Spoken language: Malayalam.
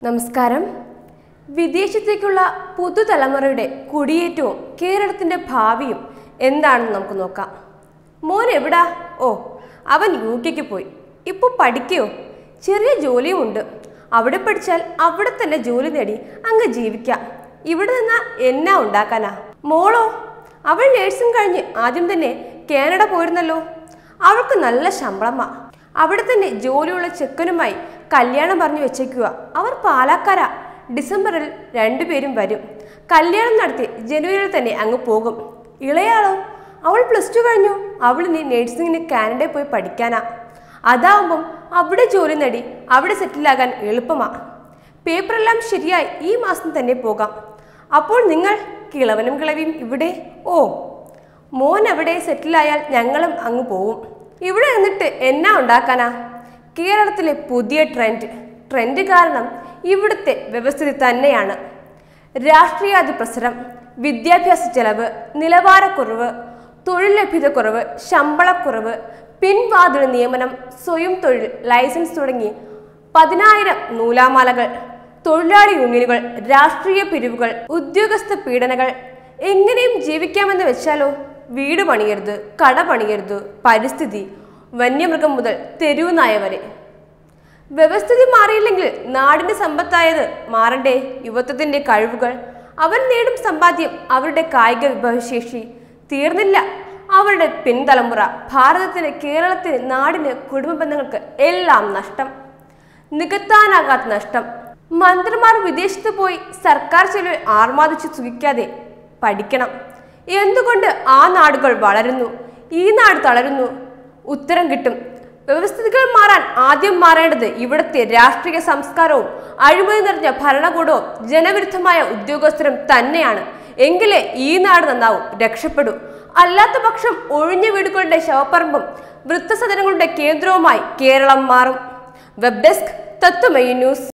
നമസ്കാരം വിദേശത്തേക്കുള്ള പുതുതലമുറയുടെ കുടിയേറ്റവും കേരളത്തിന്റെ ഭാവിയും എന്താണെന്ന് നമുക്ക് നോക്കാം മോൻ എവിടാ ഓ അവൻ യു കെക്ക് പോയി ഇപ്പോൾ പഠിക്കയോ ചെറിയ ജോലിയും ഉണ്ട് അവിടെ പഠിച്ചാൽ അവിടെ തന്നെ ജോലി നേടി അങ്ങ് ജീവിക്കാം ഇവിടെ നിന്നാ എന്നാ ഉണ്ടാക്കാനാ മോളോ അവൾ നേഴ്സിംഗ് കഴിഞ്ഞ് ആദ്യം തന്നെ കാനഡ പോയിരുന്നല്ലോ അവൾക്ക് നല്ല ശമ്പളമാ അവിടെ തന്നെ ജോലിയുള്ള ചെക്കനുമായി കല്യാണം പറഞ്ഞു വെച്ചേക്കുക അവർ പാലക്കാരാ ഡിസംബറിൽ രണ്ടുപേരും വരും കല്യാണം നടത്തി ജനുവരിയിൽ തന്നെ അങ്ങ് പോകും ഇളയാളോ അവൾ പ്ലസ് ടു കഴിഞ്ഞു അവൾ ഇനി നേഴ്സിംഗിന് കാനഡയിൽ പോയി പഠിക്കാനാ അതാവുമ്പം അവിടെ ജോലി നേടി അവിടെ സെറ്റിലാകാൻ എളുപ്പമാ പേപ്പറെല്ലാം ശരിയായി ഈ മാസം തന്നെ പോകാം അപ്പോൾ നിങ്ങൾ കിളവനും കിളവിയും ഇവിടെ ഓ മോൻ അവിടെ സെറ്റിലായാൽ ഞങ്ങളും അങ്ങ് പോവും ഇവിടെ നിന്നിട്ട് എന്നാ ഉണ്ടാക്കാനാ കേരളത്തിലെ പുതിയ ട്രെൻഡ് ട്രെൻഡ് കാരണം ഇവിടുത്തെ വ്യവസ്ഥിതി തന്നെയാണ് രാഷ്ട്രീയാധിപ്രസരം വിദ്യാഭ്യാസ ചെലവ് നിലവാരക്കുറവ് തൊഴിൽ ലഭ്യതക്കുറവ് ശമ്പളക്കുറവ് പിൻവാതിൽ നിയമനം സ്വയം തൊഴിൽ ലൈസൻസ് തുടങ്ങി പതിനായിരം നൂലാമാലകൾ തൊഴിലാളി യൂണിയനുകൾ രാഷ്ട്രീയ പിരിവുകൾ ഉദ്യോഗസ്ഥ പീഡനകൾ എങ്ങനെയും ജീവിക്കാമെന്ന് വെച്ചാലോ വീട് പണിയരുത് കട പണിയരുത് പരിസ്ഥിതി വന്യമൃഗം മുതൽ തെരുവ് നായ വരെ വ്യവസ്ഥിതി മാറിയില്ലെങ്കിൽ നാടിന്റെ സമ്പത്തായത് മാറണ്ടേ യുവത്വത്തിന്റെ കഴിവുകൾ അവർ നേടും സമ്പാദ്യം അവരുടെ കായിക വിഭവശേഷി തീർന്നില്ല അവരുടെ പിൻതലമുറ ഭാരതത്തിന് കേരളത്തിന് നാടിന് കുടുംബ ബന്ധങ്ങൾക്ക് എല്ലാം നഷ്ടം നികത്താനാകാത്ത നഷ്ടം മന്ത്രിമാർ വിദേശത്ത് പോയി സർക്കാർ ചെലവ് ആർമാദിച്ച് സുഖിക്കാതെ പഠിക്കണം എന്തുകൊണ്ട് ആ നാടുകൾ വളരുന്നു ഈ നാട് തളരുന്നു ഉത്തരം കിട്ടും വ്യവസ്ഥിതികൾ മാറാൻ ആദ്യം മാറേണ്ടത് ഇവിടുത്തെ രാഷ്ട്രീയ സംസ്കാരവും അഴിമതി നിറഞ്ഞ ഭരണകൂടവും ജനവിരുദ്ധമായ ഉദ്യോഗസ്ഥരും തന്നെയാണ് എങ്കിലേ ഈ നാട് നന്നാവും രക്ഷപ്പെടൂ അല്ലാത്ത പക്ഷം ഒഴിഞ്ഞ വീടുകളുടെ ശവപ്പറമ്പും വൃത്തസദനങ്ങളുടെ കേന്ദ്രവുമായി കേരളം മാറും വെബ് ഡെസ്ക് തത്വമയി ന്യൂസ്